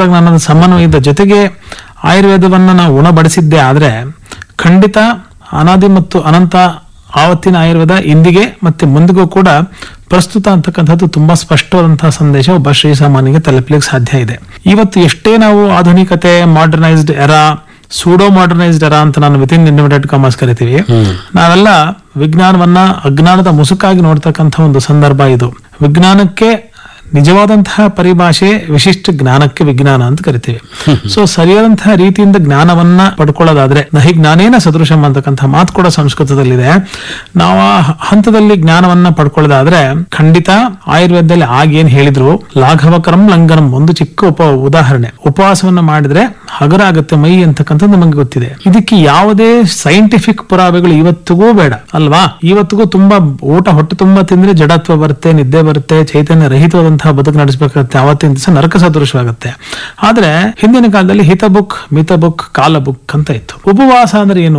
ತಂತ್ರಜ್ಞಾನದ ಸಮನ್ವಯದ ಜೊತೆಗೆ ಆಯುರ್ವೇದವನ್ನ ನಾವು ಉಣಬಡಿಸಿದ್ದೇ ಆದ್ರೆ ಖಂಡಿತ ಅನಾದಿ ಮತ್ತು ಅನಂತ ಆವತ್ತಿನ ಆಯುರ್ವೇದ ಇಂದಿಗೆ ಮತ್ತೆ ಮುಂದಿಗೂ ಕೂಡ ಪ್ರಸ್ತುತ ಅಂತಕ್ಕಂಥದ್ದು ತುಂಬಾ ಸ್ಪಷ್ಟವಾದಂತಹ ಸಂದೇಶ ಒಬ್ಬ ಶ್ರೀಸಾಮಾನ್ಯಗೆ ತಲುಪಲಿಕ್ಕೆ ಸಾಧ್ಯ ಇದೆ ಇವತ್ತು ಎಷ್ಟೇ ನಾವು ಆಧುನಿಕತೆ modernised era pseudo modernised era ಅಂತ ನಾನು ವಿತಿನ್ ಇನ್ವಿಟೆಡ್ ಕಾಮರ್ಸ್ ಕರಿತೀವಿ ನಾವೆಲ್ಲ ವಿಜ್ಞಾನವನ್ನ ಅಜ್ಞಾನದ ಮುಸುಕಾಗಿ ನೋಡ್ತಕ್ಕಂಥ ಒಂದು ಸಂದರ್ಭ ಇದು ವಿಜ್ಞಾನಕ್ಕೆ ನಿಜವಾದಂತಹ ಪರಿಭಾಷೆ ವಿಶಿಷ್ಟ ಜ್ಞಾನಕ್ಕೆ ವಿಜ್ಞಾನ ಅಂತ ಕರಿತೀವಿ ಸೊ ಸರಿಯಾದಂತಹ ರೀತಿಯಿಂದ ಜ್ಞಾನವನ್ನ ಪಡ್ಕೊಳ್ಳೋದಾದ್ರೆ ನಹಿ ಜ್ಞಾನೇನ ಸದೃಶಂ ಅಂತಕ್ಕಂಥ ಮಾತು ಕೂಡ ಸಂಸ್ಕೃತದಲ್ಲಿದೆ ನಾವು ಆ ಹಂತದಲ್ಲಿ ಜ್ಞಾನವನ್ನ ಪಡ್ಕೊಳ್ಳೋದಾದ್ರೆ ಖಂಡಿತ ಆಯುರ್ವೇದದಲ್ಲಿ ಆಗೇನ್ ಹೇಳಿದ್ರು ಲಾಘವಕರಂ ಲಂಘನಂ ಒಂದು ಚಿಕ್ಕ ಉಪ ಉದಾಹರಣೆ ಉಪವಾಸವನ್ನ ಮಾಡಿದ್ರೆ ಹಗರ ಆಗುತ್ತೆ ಮೈ ಅಂತಕ್ಕಂಥದ್ದು ನಮಗೆ ಗೊತ್ತಿದೆ ಇದಕ್ಕೆ ಯಾವುದೇ ಸೈಂಟಿಫಿಕ್ ಪುರಾವೆಗಳು ಇವತ್ತಿಗೂ ಬೇಡ ಅಲ್ವಾ ಇವತ್ತಿಗೂ ತುಂಬಾ ಊಟ ಹೊಟ್ಟೆ ತುಂಬಾ ತಿಂದ್ರೆ ಜಡತ್ವ ಬರುತ್ತೆ ನಿದ್ದೆ ಬರುತ್ತೆ ಚೈತನ್ಯ ರಹಿತವಾದಂತಹ ಬದುಕು ನಡೆಸಬೇಕಾಗುತ್ತೆ ಆವತ್ತಿನ ದಿವಸ ನರಕ ಸದೃಶವಾಗುತ್ತೆ ಆದ್ರೆ ಹಿಂದಿನ ಕಾಲದಲ್ಲಿ ಹಿತ ಬುಕ್ ಮಿತ ಬುಕ್ ಕಾಲ ಬುಕ್ ಅಂತ ಇತ್ತು ಉಪವಾಸ ಅಂದ್ರೆ ಏನು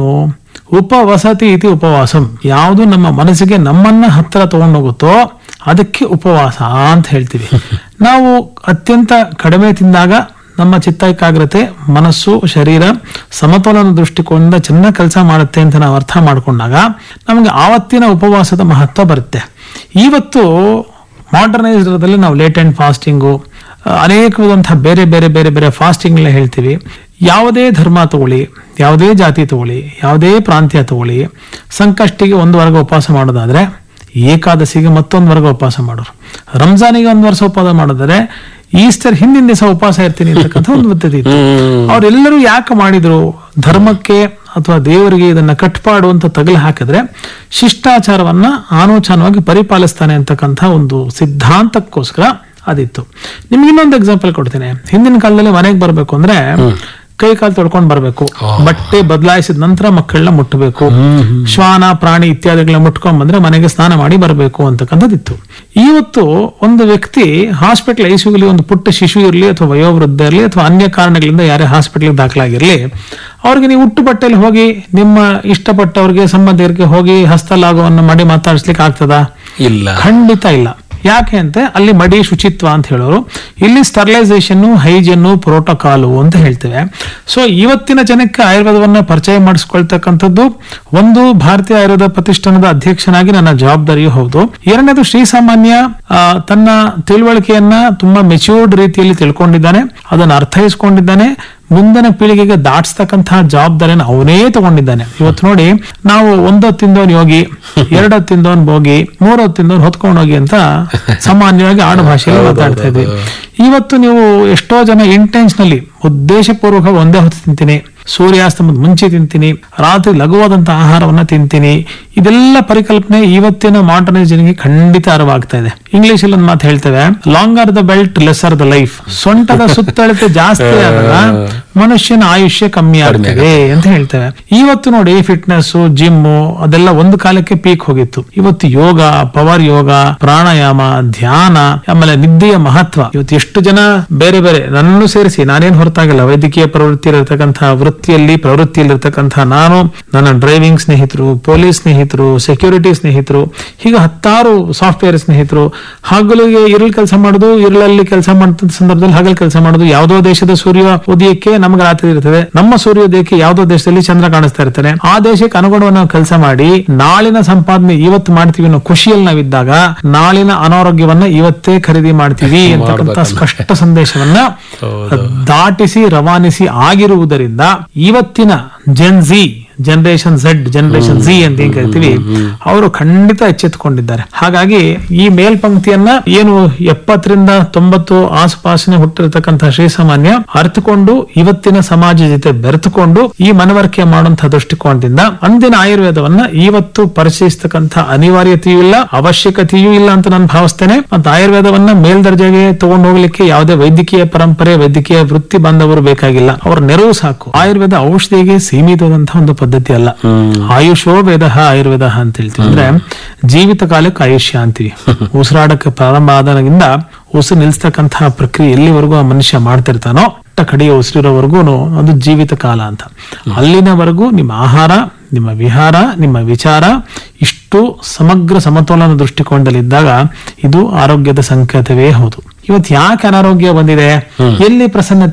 ಉಪವಸತಿ ಇತಿ ಉಪವಾಸಂ ಯಾವುದು ನಮ್ಮ ಮನಸ್ಸಿಗೆ ನಮ್ಮನ್ನ ಹತ್ತಿರ ತಗೊಂಡೋಗುತ್ತೋ ಅದಕ್ಕೆ ಉಪವಾಸ ಅಂತ ಹೇಳ್ತೀವಿ ನಾವು ಅತ್ಯಂತ ಕಡಿಮೆ ತಿಂದಾಗ ನಮ್ಮ ಚಿತ್ತ ಏಕಾಗ್ರತೆ ಮನಸ್ಸು ಶರೀರ ಸಮತೋಲನ ದೃಷ್ಟಿಕೋನದಿಂದ ಚೆನ್ನಾಗಿ ಕೆಲಸ ಮಾಡುತ್ತೆ ಅಂತ ನಾವು ಅರ್ಥ ಮಾಡ್ಕೊಂಡಾಗ ನಮಗೆ ಆವತ್ತಿನ ಉಪವಾಸದ ಮಹತ್ವ ಬರುತ್ತೆ ಇವತ್ತು ಮಾಡರ್ನೈಸ್ಡ್ರಲ್ಲಿ ನಾವು ಲೇಟ್ ಅಂಡ್ ಫಾಸ್ಟಿಂಗು ಅನೇಕವಾದಂತಹ ಬೇರೆ ಬೇರೆ ಬೇರೆ ಬೇರೆ ಫಾಸ್ಟಿಂಗ್ಗಳನ್ನ ಹೇಳ್ತೀವಿ ಯಾವುದೇ ಧರ್ಮ ತಗೊಳ್ಳಿ ಯಾವುದೇ ಜಾತಿ ತಗೊಳ್ಳಿ ಯಾವುದೇ ಪ್ರಾಂತ್ಯ ತಗೊಳ್ಳಿ ಸಂಕಷ್ಟಿಗೆ ಒಂದು ವರ್ಗ ಉಪವಾಸ ಮಾಡೋದಾದ್ರೆ ಏಕಾದಶಿಗೆ ಮತ್ತೊಂದು ವರ್ಗ ಉಪವಾಸ ಮಾಡೋರು ರಂಜಾನಿಗೆ ಒಂದು ವರ್ಷ ಉಪವಾಸ ಮಾಡಿದ್ರೆ ಈಸ್ಟರ್ ಹಿಂದಿನ ದಿವಸ ಉಪವಾಸ ಇರ್ತೀನಿ ಅಂತಕ್ಕಂಥ ಒಂದು ಪದ್ಧತಿ ಇತ್ತು ಅವರೆಲ್ಲರೂ ಯಾಕೆ ಮಾಡಿದ್ರು ಧರ್ಮಕ್ಕೆ ಅಥವಾ ದೇವರಿಗೆ ಇದನ್ನ ಕಟ್ಪಾಡು ಅಂತ ತಗಲು ಹಾಕಿದ್ರೆ ಶಿಷ್ಟಾಚಾರವನ್ನ ಆನೋಚಾನವಾಗಿ ಪರಿಪಾಲಿಸ್ತಾನೆ ಅಂತಕ್ಕಂಥ ಒಂದು ಸಿದ್ಧಾಂತಕ್ಕೋಸ್ಕರ ಅದಿತ್ತು ನಿಮ್ಗೆ ಇನ್ನೊಂದು ಎಕ್ಸಾಂಪಲ್ ಕೊಡ್ತೀನಿ ಹಿಂದಿನ ಕಾಲದಲ್ಲಿ ಮನೆಗೆ ಬರ್ಬೇಕು ಅಂದ್ರೆ ಕೈ ಕಾಲು ತೊಳ್ಕೊಂಡು ಬರ್ಬೇಕು ಬಟ್ಟೆ ಬದಲಾಯಿಸಿದ ನಂತರ ಮಕ್ಕಳನ್ನ ಮುಟ್ಟಬೇಕು ಶ್ವಾನ ಪ್ರಾಣಿ ಇತ್ಯಾದಿಗಳನ್ನ ಮುಟ್ಕೊಂಡ್ ಬಂದ್ರೆ ಮನೆಗೆ ಸ್ನಾನ ಮಾಡಿ ಬರಬೇಕು ಅಂತಕ್ಕಂಥದ್ದಿತ್ತು ಇವತ್ತು ಒಂದು ವ್ಯಕ್ತಿ ಹಾಸ್ಪಿಟಲ್ ಐಸಿಯುಲಿ ಒಂದು ಪುಟ್ಟ ಶಿಶು ಇರಲಿ ಅಥವಾ ವಯೋವೃದ್ಧ ಇರಲಿ ಅಥವಾ ಅನ್ಯ ಕಾರಣಗಳಿಂದ ಯಾರೇ ಹಾಸ್ಪಿಟಲ್ ದಾಖಲಾಗಿರ್ಲಿ ಅವ್ರಿಗೆ ನೀವು ಹುಟ್ಟು ಬಟ್ಟೆಯಲ್ಲಿ ಹೋಗಿ ನಿಮ್ಮ ಇಷ್ಟಪಟ್ಟವ್ರಿಗೆ ಸಂಬಂಧಿಕರಿಗೆ ಹೋಗಿ ಹಸ್ತಲಾಘವನ್ನು ಮಾಡಿ ಮಾತಾಡಿಸ್ಲಿಕ್ಕೆ ಆಗ್ತದಾ ಇಲ್ಲ ಖಂಡಿತ ಇಲ್ಲ ಯಾಕೆ ಅಂತ ಅಲ್ಲಿ ಮಡಿ ಶುಚಿತ್ವ ಅಂತ ಹೇಳೋರು ಇಲ್ಲಿ ಸ್ಟರ್ಲೈಸೇಷನ್ ಹೈಜನ್ನು ಪ್ರೋಟೋಕಾಲು ಅಂತ ಹೇಳ್ತೇವೆ ಸೊ ಇವತ್ತಿನ ಜನಕ್ಕೆ ಆಯುರ್ವೇದವನ್ನ ಪರಿಚಯ ಮಾಡಿಸ್ಕೊಳ್ತಕ್ಕಂಥದ್ದು ಒಂದು ಭಾರತೀಯ ಆಯುರ್ವೇದ ಪ್ರತಿಷ್ಠಾನದ ಅಧ್ಯಕ್ಷನಾಗಿ ನನ್ನ ಜವಾಬ್ದಾರಿಯೂ ಹೌದು ಎರಡನೇದು ಶ್ರೀಸಾಮಾನ್ಯ ಆ, ತನ್ನ ತಿಳುವಳಿಕೆಯನ್ನ ತುಂಬಾ ಮೆಚ್ಯೂರ್ಡ್ ರೀತಿಯಲ್ಲಿ ತಿಳ್ಕೊಂಡಿದ್ದಾನೆ ಅದನ್ನು ಅರ್ಥೈಸ್ಕೊಂಡಿದ್ದಾನೆ ಮುಂದಿನ ಪೀಳಿಗೆಗೆ ದಾಟಿಸ್ತಕ್ಕಂತಹ ಜವಾಬ್ದಾರಿಯನ್ನು ಅವನೇ ತಗೊಂಡಿದ್ದಾನೆ ಇವತ್ತು ನೋಡಿ ನಾವು ಒಂದೊತ್ತು ತಿಂದವನ್ ಯೋಗಿ ಎರಡೊತ್ತು ತಿಂದವನ್ ಭೋಗಿ ಮೂರೊತ್ತು ತಿಂದವನ್ ಹೊತ್ಕೊಂಡು ಹೋಗಿ ಅಂತ ಸಾಮಾನ್ಯವಾಗಿ ಆಡು ಭಾಷೆಯಲ್ಲಿ ಮಾತಾಡ್ತಾ ಇದ್ವಿ ಇವತ್ತು ನೀವು ಎಷ್ಟೋ ಜನ ಇಂಟೆನ್ಷನಲಿ ಉದ್ದೇಶಪೂರ್ವಕ ಒಂದೇ ಹೊತ್ತು ತಿಂತೀನಿ ಸೂರ್ಯಾಸ್ತಮದ ಮುಂಚೆ ತಿಂತೀನಿ ರಾತ್ರಿ ಲಘುವಾದಂತಹ ಆಹಾರವನ್ನ ತಿಂತೀನಿ ಇದೆಲ್ಲ ಪರಿಕಲ್ಪನೆ ಇವತ್ತಿನ ಮಾಡರ್ನೈಸ್ ಜನಗೆ ಖಂಡಿತ ಅರಿವಾಗ್ತಾ ಇದೆ ಇಂಗ್ಲಿಷ್ ಅಲ್ಲಿ ಒಂದು ಮಾತು ಹೇಳ್ತೇವೆ longer the belt lesser the life ಸೊಂಟದ ಸುತ್ತಳತೆ ಜಾಸ್ತಿ ಆದಾಗ ಮನುಷ್ಯನ ಆಯುಷ್ಯ ಕಮ್ಮಿ ಆಗ್ತದೆ ಅಂತ ಹೇಳ್ತೇವೆ ಇವತ್ತು ನೋಡಿ ಫಿಟ್ನೆಸ್ ಜಿಮ್ ಅದೆಲ್ಲ ಒಂದು ಕಾಲಕ್ಕೆ ಪೀಕ್ ಹೋಗಿತ್ತು ಇವತ್ತು ಯೋಗ ಪವರ್ ಯೋಗ ಪ್ರಾಣಾಯಾಮ ಧ್ಯಾನ ಆಮೇಲೆ ನಿದ್ದೆಯ ಮಹತ್ವ ಇವತ್ತು ಎಷ್ಟು ಜನ ಬೇರೆ ಬೇರೆ ನನ್ನನ್ನು ಸೇರಿಸಿ ನಾನೇನ್ ಹೊರತಾಗಿಲ್ಲ ವೈದ್ಯಕೀಯ ಪ್ರವೃತ್ತಿಯಲ್ಲಿರ್ತಕ್ಕಂತಹ ವೃತ್ತಿಯಲ್ಲಿ ಪ್ರವೃತ್ತಿಯಲ್ಲಿರ್ತಕ್ಕಂತಹ ನಾನು ನನ್ನ ಡ್ರೈವಿಂಗ್ ಸ್ನೇಹಿತರು ಪೊಲೀಸ್ ಸ್ನೇಹಿತರು ಸೆಕ್ಯೂರಿಟಿ ಸ್ನೇಹಿತರು ಹೀಗೆ ಹತ್ತಾರು ಸಾಫ್ಟ್ವೇರ್ ಸ್ನೇಹಿತರು ಹಗಲಿಗೆ ಇರಲ್ ಕೆಲಸ ಮಾಡೋದು ಇರಳಲ್ಲಿ ಕೆಲಸ ಮಾಡಿದ ಸಂದರ್ಭದಲ್ಲಿ ಹಗಲ್ ಕೆಲಸ ಮಾಡೋದು ಯಾವುದೋ ದೇಶದ ಸೂರ್ಯ ಉದಯಕ್ಕೆ ನಮಗೆ ರಾತ್ರಿ ಇರ್ತದೆ ನಮ್ಮ ಸೂರ್ಯೋದಯಕ್ಕೆ ಯಾವುದೋ ದೇಶದಲ್ಲಿ ಚಂದ್ರ ಕಾಣಿಸ್ತಾ ಇರ್ತಾನೆ ಆ ದೇಶಕ್ಕೆ ಅನುಗುಣವಾಗಿ ನಾವು ಕೆಲಸ ಮಾಡಿ ನಾಳಿನ ಸಂಪಾದನೆ ಇವತ್ತು ಮಾಡ್ತೀವಿ ಅನ್ನೋ ಖುಷಿಯಲ್ಲಿ ನಾವಿದ್ದಾಗ ನಾಳಿನ ಅನಾರೋಗ್ಯವನ್ನ ಇವತ್ತೇ ಖರೀದಿ ಮಾಡ್ತೀವಿ ಅಂತಕ್ಕಂಥ ಸ್ಪಷ್ಟ ಸಂದೇಶವನ್ನ ದಾಟಿಸಿ ರವಾನಿಸಿ ಆಗಿರುವುದರಿಂದ ಇವತ್ತಿನ Gen Z generation Z generation Z ಅಂತ ಏನ್ ಕರಿತೀವಿ ಅವರು ಖಂಡಿತ ಎಚ್ಚೆತ್ತುಕೊಂಡಿದ್ದಾರೆ ಹಾಗಾಗಿ ಈ ಮೇಲ್ಪಂಕ್ತಿಯನ್ನ ಏನು ಎಪ್ಪತ್ತರಿಂದ ತೊಂಬತ್ತು ಆಸುಪಾಸಿನ ಹುಟ್ಟಿರತಕ್ಕಂತಹ ಶ್ರೀಸಾಮಾನ್ಯ ಅರ್ಥಕೊಂಡು ಇವತ್ತಿನ ಸಮಾಜ ಜೊತೆ ಬೆರೆತುಕೊಂಡು ಈ ಮನವರಿಕೆ ಮಾಡುವಂತಹ ದೃಷ್ಟಿಕೋನದಿಂದ ಅಂದಿನ ಆಯುರ್ವೇದವನ್ನ ಇವತ್ತು ಪರಿಚಯಿಸ್ತಕ್ಕಂಥ ಅನಿವಾರ್ಯತೆಯೂ ಇಲ್ಲ ಅವಶ್ಯಕತೆಯೂ ಇಲ್ಲ ಅಂತ ನಾನು ಭಾವಿಸ್ತೇನೆ ಮತ್ತು ಆಯುರ್ವೇದವನ್ನ ಮೇಲ್ದರ್ಜೆಗೆ ತಗೊಂಡು ಹೋಗ್ಲಿಕ್ಕೆ ಯಾವುದೇ ವೈದ್ಯಕೀಯ ಪರಂಪರೆ ವೈದ್ಯಕೀಯ ವೃತ್ತಿ ಬಾಂಧವರು ಬೇಕಾಗಿಲ್ಲ ಅವ್ರ ನೆರವು ಸಾಕು ಆಯುರ್ವೇದ ಔಷಧಿಗೆ ಸೀಮಿತವಾದಂತಹ ಒಂದು ಪದ್ಧತಿ ಅಲ್ಲ ಆಯುಷೋ ವೇದ ಆಯುರ್ವೇದ ಅಂತ ಹೇಳ್ತೀವಿ ಅಂದ್ರೆ ಜೀವಿತ ಕಾಲಕ್ಕೆ ಆಯುಷ್ಯ ಅಂತೀವಿ ಉಸಿರಾಡಕ್ಕೆ ಪ್ರಾರಂಭ ಆದಾಗಿಂದ ಉಸಿರು ನಿಲ್ಸ್ತಕ್ಕಂತಹ ಪ್ರಕ್ರಿಯೆ ಎಲ್ಲಿವರೆಗೂ ಆ ಮನುಷ್ಯ ಮಾಡ್ತಿರ್ತಾನೋ ಅಟ್ಟ ಕಡೆಯ ಉಸಿರಿರೋವರೆಗೂ ಅದು ಜೀವಿತ ಕಾಲ ಅಂತ ಅಲ್ಲಿನವರೆಗೂ ನಿಮ್ಮ ಆಹಾರ ನಿಮ್ಮ ವಿಹಾರ ನಿಮ್ಮ ವಿಚಾರ ಇಷ್ಟು ಸಮಗ್ರ ಸಮತೋಲನ ದೃಷ್ಟಿಕೋನದಲ್ಲಿದ್ದಾಗ ಇದು ಆರೋಗ್ಯದ ಸಂಕೇತವೇ ಹೌದು ಇವತ್ತು ಯಾಕೆ ಅನಾರೋಗ್ಯ ಬಂದಿದೆ ಎಲ್ಲಿ ಪ್ರಸನ್ನತೆ